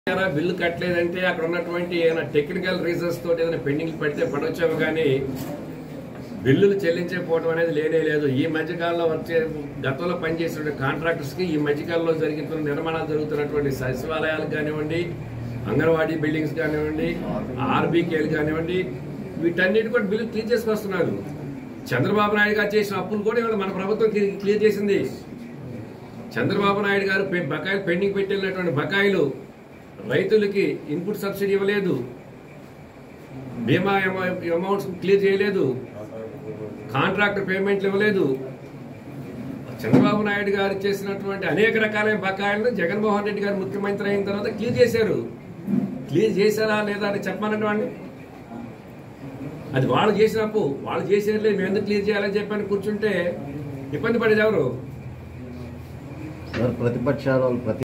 చేశారా, బిల్లు కట్టలేదంటే అక్కడ ఉన్నటువంటి ఏదైనా టెక్నికల్ రీజన్స్ తోటి ఏదైనా పెండింగ్ పెడితే పడొచ్చాము కానీ బిల్లులు చెల్లించకపోవడం అనేది లేనే లేదు ఈ మధ్యకాలంలో వచ్చే గతంలో పనిచేసిన కాంట్రాక్టర్స్ కి ఈ మధ్యకాలంలో జరుగుతున్న నిర్మాణాలు జరుగుతున్నటువంటి సచివాలయాలు కానివ్వండి అంగన్వాడీ బిల్డింగ్స్ కానివ్వండి ఆర్బీకేలు కానివ్వండి వీటన్నిటి కూడా బిల్లు క్లియర్ చేసుకొస్తున్నారు చంద్రబాబు నాయుడు గారు చేసిన అప్పులు కూడా ఇవాళ మన ప్రభుత్వం క్లి- క్లియర్ చేసింది చంద్రబాబు నాయుడు గారు పె- బకాయిలు పెండింగ్ పెట్టినటువంటి బకాయిలు రైతులకి ఇన్పుట్ సబ్సిడీ ఇవ్వలేదు బీమా అమౌ- అమౌంట్స్ క్లియర్ చేయలేదు కాంట్రాక్టర్ పేమెంట్లు ఇవ్వలేదు చంద్రబాబు నాయుడు గారు చేసినటువంటి అనేక రకాలైన బకాయిలను జగన్మోహన్ రెడ్డి గారు ముఖ్యమంత్రి అయిన తర్వాత క్లియర్ చేశారు క్లియర్ చేశారా లేదా అని చెప్పమనండి వాడిని అది వాళ్ళు చేసినప్పు వాళ్ళు చేసేది మేము ఎందుకు క్లియర్ చేయాలని చెప్పని కూర్చుంటే ఇబ్బంది పడేది ఎవరు మరి ప్రతిపక్షాలు వాళ్ళు ప్రతి